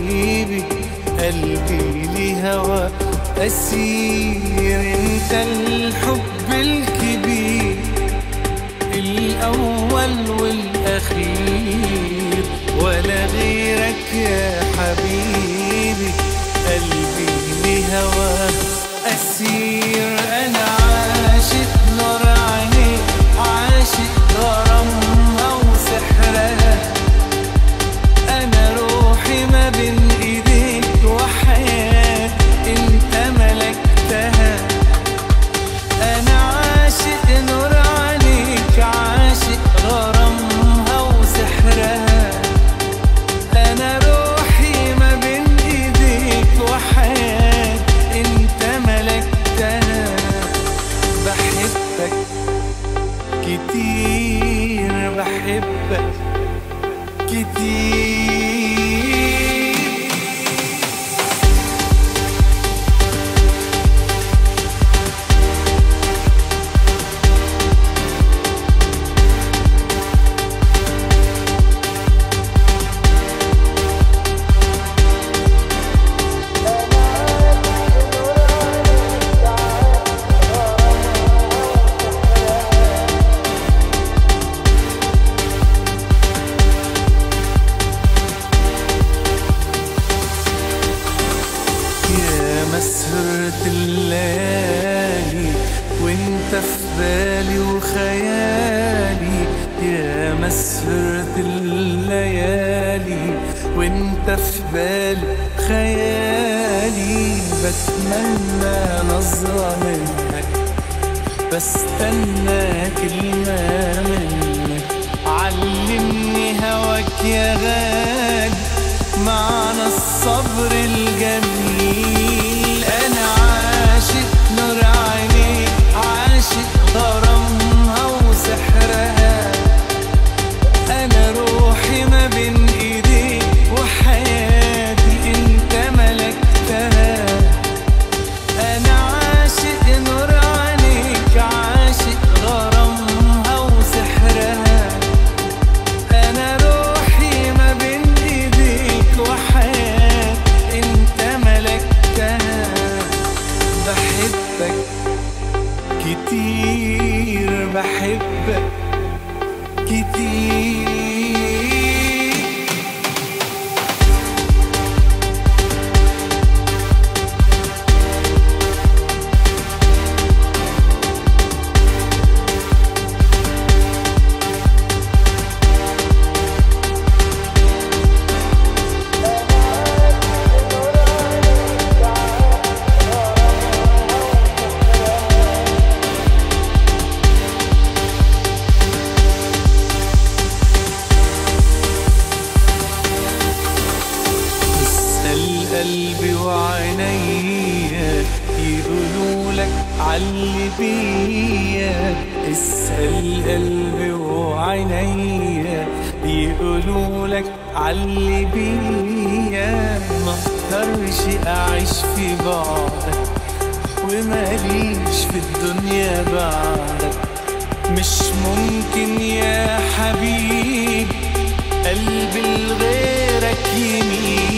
حبيبي قلبي لهوى أسير انت الحب الكبير الأول والأخير ولا غيرك يا حبيبي قلبي لهوى أسير أنا عاشق نور عينيك عاشق غرامها وسحرها أنا روحي ما بين إيديك وحياة أنت ملكتها أنا عاشق نور عينيك عاشق غرامها وسحرها أنا روحي ما بين إيديك وحياة أنت ملكتها بحبك كتير بحبك كتير يا مسهرة الليالي وانت في بالي وخيالي يا مسهرة الليالي وانت في بالي خيالي بتمنى نظرة منك بستنى كلمة منك علمني هواك يا غالي معنى الصبر الجميل أنا عاشق نور عينيك عاشق غرامها وسحرها أنا روحي ما بين إيديك وحياتي أنت ملكتها أنا عاشق نور عينيك عاشق غرامها وسحرها أنا روحي ما بين إيديك وحياة أنت ملكتها بحبك كتير بحبك كتير اسأل قلبي وعينيا يقولوا لك علي بيا اسأل قلبي وعينيا يقولوا لك علي بيا ما اقدرش اعيش في بعدك وماليش في الدنيا بعدك مش ممكن يا حبيبي قلبي لغيرك يميل